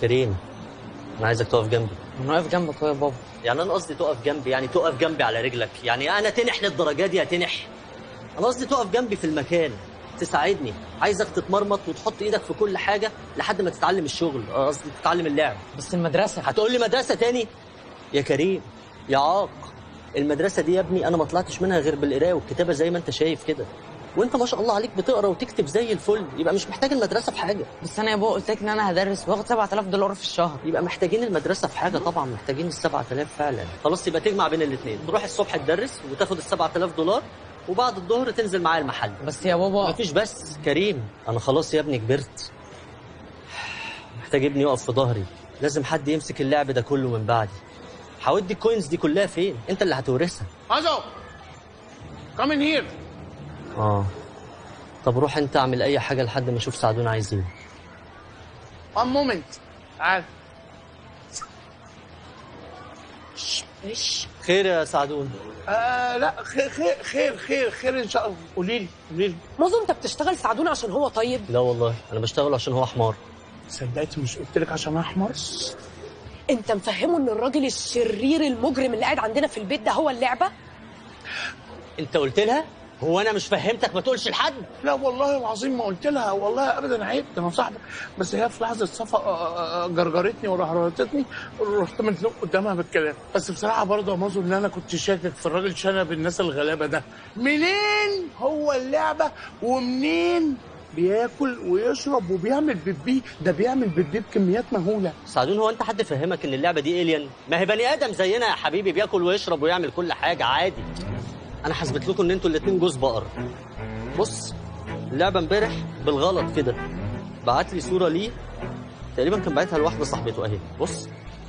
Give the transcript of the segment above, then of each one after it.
كريم انا عايزك تقف جنبي انا واقف جنبك أهو يا بابا يعني انا قصدي تقف جنبي يعني تقف جنبي على رجلك يعني انا تنح للدرجه دي هتنح انا قصدي تقف جنبي في المكان تساعدني عايزك تتمرمط وتحط ايدك في كل حاجه لحد ما تتعلم الشغل قصدي تتعلم اللعب بس المدرسه هتقول لي مدرسه تاني يا كريم يا عاق المدرسه دي يا ابني انا ما طلعتش منها غير بالقرايه والكتابه زي ما انت شايف كده وانت ما شاء الله عليك بتقرا وتكتب زي الفل يبقى مش محتاج المدرسه في حاجه بس انا يا بابا قلت لك ان انا هدرس واخد 7000 دولار في الشهر يبقى محتاجين المدرسه في حاجه طبعا محتاجين ال 7000 فعلا خلاص يبقى تجمع بين الاثنين تروح الصبح تدرس وتاخد ال 7000 دولار وبعد الظهر تنزل معايا المحل بس يا بابا مفيش بس كريم انا خلاص يا ابني كبرت محتاج ابني يقف في ظهري لازم حد يمسك اللعب ده كله من بعدي هودي الكوينز دي كلها فين انت اللي هتورثها Mazo, come in here. اه طب روح انت اعمل اي حاجه لحد ما اشوف سعدون عايز ايه One moment. تعال. خير يا سعدون آه لا خير خير خير خير خير ان شاء الله قولي لي قولي لي مازو انت بتشتغل سعدون عشان هو طيب لا والله انا بشتغل عشان هو حمار صدقتي مش قلت لك عشان انا احمر انت مفهمه ان الراجل الشرير المجرم اللي قاعد عندنا في البيت ده هو اللعبه انت قلت لها هو انا مش فهمتك ما تقولش لحد لا والله العظيم ما قلت لها والله ابدا عيب ده انا صاحبك بس هي في لحظه صفا آه، آه، جرجرتني ورهرتني رحت مزنوق قدامها بالكلام بس بصراحه برضه يا مازو ان انا كنت شاكك في الراجل شنب الناس الغلابه ده منين هو اللعبه ومنين بياكل ويشرب وبيعمل بيبي ده بيعمل بيبي بكميات مهوله سعدون هو انت حد فهمك ان اللعبه دي الين ما هي بني ادم زينا يا حبيبي بياكل ويشرب ويعمل كل حاجه عادي انا حسبت لكم ان انتوا الاتنين جوز بقر بص اللعبه امبارح بالغلط كده بعت لي صوره ليه تقريبا كان باعتها لواحده صاحبته اهي بص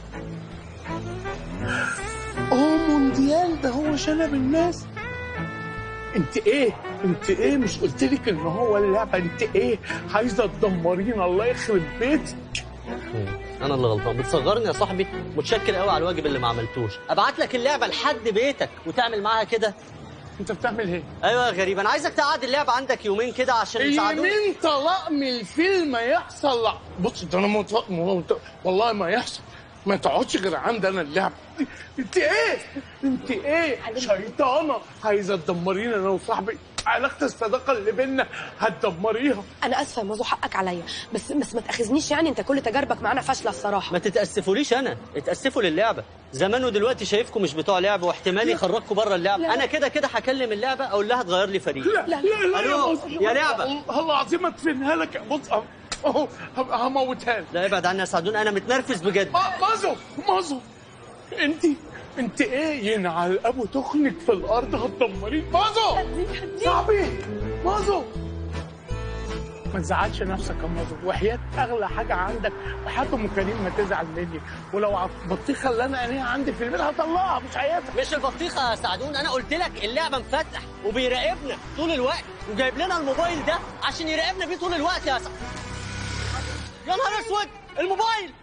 اوه مونديال ده هو شنب الناس انت ايه انت ايه مش قلت لك ان هو اللعبه انت ايه عايزه تدمرينا الله يخرب بيتك مم. انا اللي غلطان بتصغرني يا صاحبي متشكر قوي على الواجب اللي ما عملتوش ابعت لك اللعبه لحد بيتك وتعمل معاها كده انت بتعمل ايه ايوه يا غريب انا عايزك تقعد اللعبه عندك يومين كده عشان سعدون يمين طلاق من الفيلم ما يحصل لا بص ده انا مط... مط... والله ما يحصل ما تقعدش غير عندي انا اللعبه انت ايه انت ايه شيطانه عايزه تدمرينا انا وصاحبي علاقه الصداقه اللي بينا هتدمريها انا اسفه يا مازو حقك عليا بس بس ما تاخذنيش يعني انت كل تجاربك معانا فاشله الصراحه ما تتاسفوليش انا اتاسفوا للعبه زمان ودلوقتي شايفكم مش بتوع لعبه واحتمال يخرجكم بره اللعبه لا. انا كده كده هكلم اللعبه اقول لها تغير لي فريق لا لا لا ألو، مصر. يا لعبة. والله العظيم ادفنها لك بص اهو هبقى هموتها لك لا ابعد عني يا سعدون انا متنرفز بجد ما- مازو مازو انت انت ايه ينعل ابو تخنك في الارض هتدمرين مازو صاحبي مازو ما تزعلش نفسك يا مازو وحياة اغلى حاجه عندك وحياة ام كريم ما تزعل مني ولو ع- البطيخه اللي انا قانيها عندي في البيت هطلعها مش حياتك مش البطيخه يا سعدون انا قلت لك اللعبه مفتح وبيراقبنا طول الوقت وجايب لنا الموبايل ده عشان يراقبنا بيه طول الوقت يا سعدون يا نهار اسود الموبايل